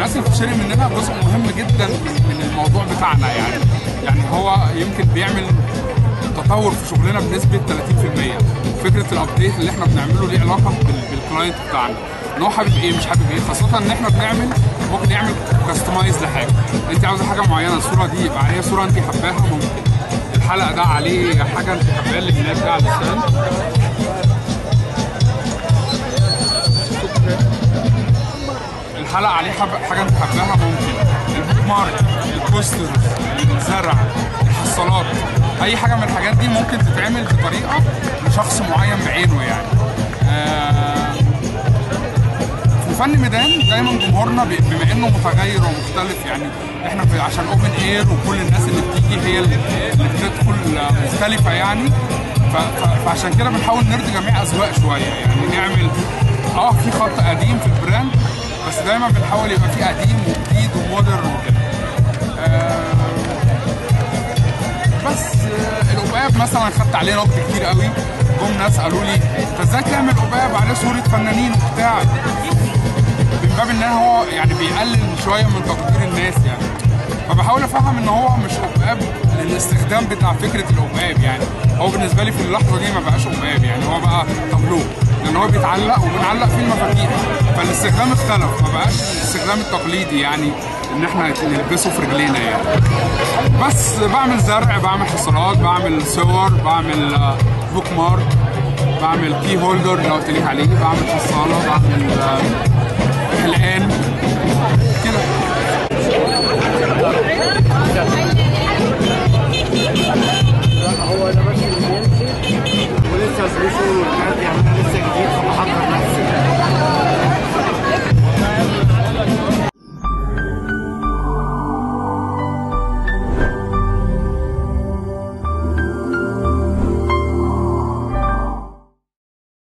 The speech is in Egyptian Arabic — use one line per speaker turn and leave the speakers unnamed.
الناس اللي بتشتري مننا جزء مهم جدا من الموضوع بتاعنا يعني يعني هو يمكن بيعمل تطور في شغلنا بنسبه 30% فكره الابديت اللي احنا بنعمله ليه علاقه بال- بالكلاينت بتاعنا ان هو حابب ايه مش حابب ايه خاصه ان احنا بنعمل ممكن يعمل كاستمايز لحاجه انت عاوزه حاجه معينه الصوره دي يبقى عليها صوره انت حباها ممكن الحلقه ده عليه حاجه انت حباها اللي هناك ده على الستاند الحلقه عليه حب... حاجه انت حباها ممكن البوك مارك البوستر الزرع الحصالات اي حاجه من الحاجات دي ممكن تتعمل بطريقه لشخص معين بعينه يعني آه، في فن ميدان دايما جمهورنا ب- بما انه متغير ومختلف يعني احنا في عشان اوبن اير وكل الناس اللي بتيجي هي اللي اللي بتدخل آه، مختلفه يعني ف- ف- فعشان كده بنحاول نرضي جميع اذواق شويه يعني نعمل اه في خط قديم في البراند بس دايما بنحاول يبقى في قديم وجديد ومودرن وكده آه، بس آه، القباب مثلا خدت عليه نقد كتير قوي جم ناس قالوا لي انت ازاي تعمل قباب عليه صوره فنانين وبتاع من باب ان هو يعني بيقلل شويه من تقدير الناس يعني فبحاول افهم ان هو مش قباب للاستخدام بتاع فكره القباب يعني هو بالنسبه لي في اللحظه دي ما بقاش قباب يعني هو بقى تابلو لان هو بيتعلق وبنعلق فيه المفاتيح فالاستخدام اختلف ما بقاش الاستخدام التقليدي يعني ان احنا نلبسه في رجلينا يعني بس بعمل زرع بعمل حصانات بعمل صور بعمل آه، بوك مارك بعمل كي هولدر اللي قلت لك عليه بعمل حصاله بعمل آه، حلقان